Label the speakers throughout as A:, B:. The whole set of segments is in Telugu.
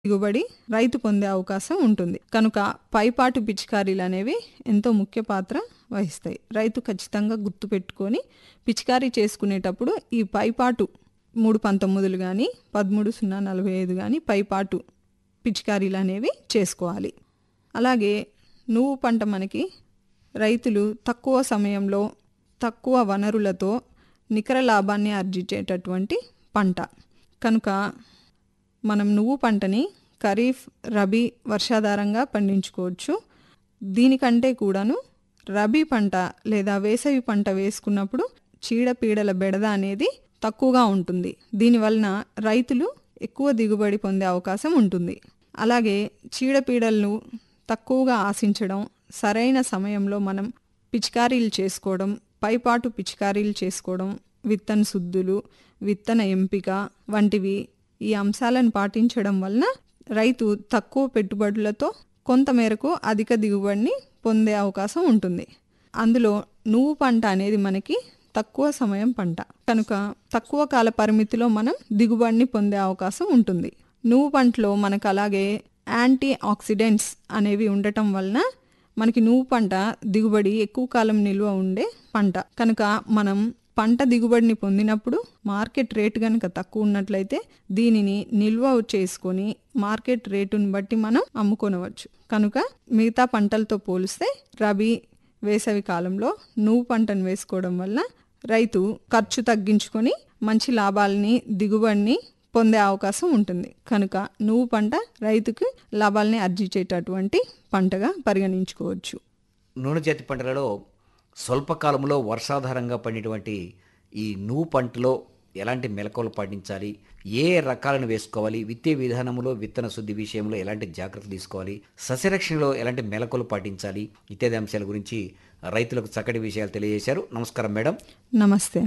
A: దిగుబడి రైతు పొందే అవకాశం ఉంటుంది కనుక పైపాటు పిచికారీలు అనేవి ఎంతో ముఖ్య పాత్ర వహిస్తాయి రైతు ఖచ్చితంగా గుర్తుపెట్టుకొని పిచికారీ చేసుకునేటప్పుడు ఈ పైపాటు మూడు పంతొమ్మిదిలు కానీ పదమూడు సున్నా నలభై ఐదు కానీ పైపాటు పిచికారీలు అనేవి చేసుకోవాలి అలాగే నువ్వు పంట మనకి రైతులు తక్కువ సమయంలో తక్కువ వనరులతో నికర లాభాన్ని ఆర్జించేటటువంటి పంట కనుక మనం నువ్వు పంటని ఖరీఫ్ రబీ వర్షాధారంగా పండించుకోవచ్చు దీనికంటే కూడాను రబీ పంట లేదా వేసవి పంట వేసుకున్నప్పుడు చీడపీడల బెడద అనేది తక్కువగా ఉంటుంది దీనివలన రైతులు ఎక్కువ దిగుబడి పొందే అవకాశం ఉంటుంది అలాగే చీడపీడలను తక్కువగా ఆశించడం సరైన సమయంలో మనం పిచికారీలు చేసుకోవడం పైపాటు పిచికారీలు చేసుకోవడం విత్తన శుద్ధులు విత్తన ఎంపిక వంటివి ఈ అంశాలను పాటించడం వలన రైతు తక్కువ పెట్టుబడులతో కొంతమేరకు అధిక దిగుబడిని పొందే అవకాశం ఉంటుంది అందులో నువ్వు పంట అనేది మనకి తక్కువ సమయం పంట కనుక తక్కువ కాల పరిమితిలో మనం దిగుబడిని పొందే అవకాశం ఉంటుంది నువ్వు పంటలో మనకు అలాగే యాంటీ ఆక్సిడెంట్స్ అనేవి ఉండటం వలన మనకి నువ్వు పంట దిగుబడి ఎక్కువ కాలం నిల్వ ఉండే పంట కనుక మనం పంట దిగుబడిని పొందినప్పుడు మార్కెట్ రేటు కనుక తక్కువ ఉన్నట్లయితే దీనిని నిల్వ చేసుకొని మార్కెట్ రేటును బట్టి మనం అమ్ముకొనవచ్చు కనుక మిగతా పంటలతో పోలిస్తే రబీ వేసవి కాలంలో నువ్వు పంటను వేసుకోవడం వల్ల రైతు ఖర్చు తగ్గించుకొని మంచి లాభాలని దిగుబడిని పొందే అవకాశం ఉంటుంది కనుక నువ్వు పంట రైతుకు లాభాలని ఆర్జించేటటువంటి పంటగా పరిగణించుకోవచ్చు
B: నూనె జాతి పంటలలో స్వల్పకాలంలో వర్షాధారంగా పండినటువంటి ఈ నువ్వు పంటలో ఎలాంటి మెలకువలు పాటించాలి ఏ రకాలను వేసుకోవాలి విత్తే విధానంలో విత్తన శుద్ధి విషయంలో ఎలాంటి జాగ్రత్తలు తీసుకోవాలి సస్యరక్షణలో ఎలాంటి మెలకువలు పాటించాలి ఇత్యాది అంశాల గురించి రైతులకు చక్కటి విషయాలు తెలియజేశారు నమస్కారం మేడం
A: నమస్తే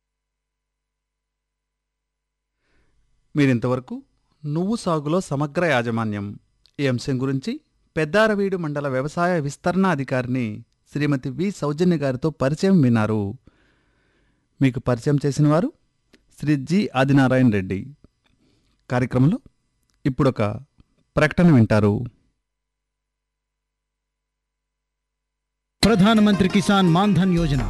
C: మీరింతవరకు నువ్వు సాగులో సమగ్ర యాజమాన్యం ఈ అంశం గురించి పెద్దారవీడు మండల వ్యవసాయ విస్తరణ అధికారిని శ్రీమతి వి సౌజన్య గారితో పరిచయం విన్నారు మీకు పరిచయం చేసిన వారు శ్రీ జి ఆదినారాయణ రెడ్డి కార్యక్రమంలో ఇప్పుడొక ప్రకటన వింటారు
D: ప్రధానమంత్రి కిసాన్ మాన్ధన్ యోజన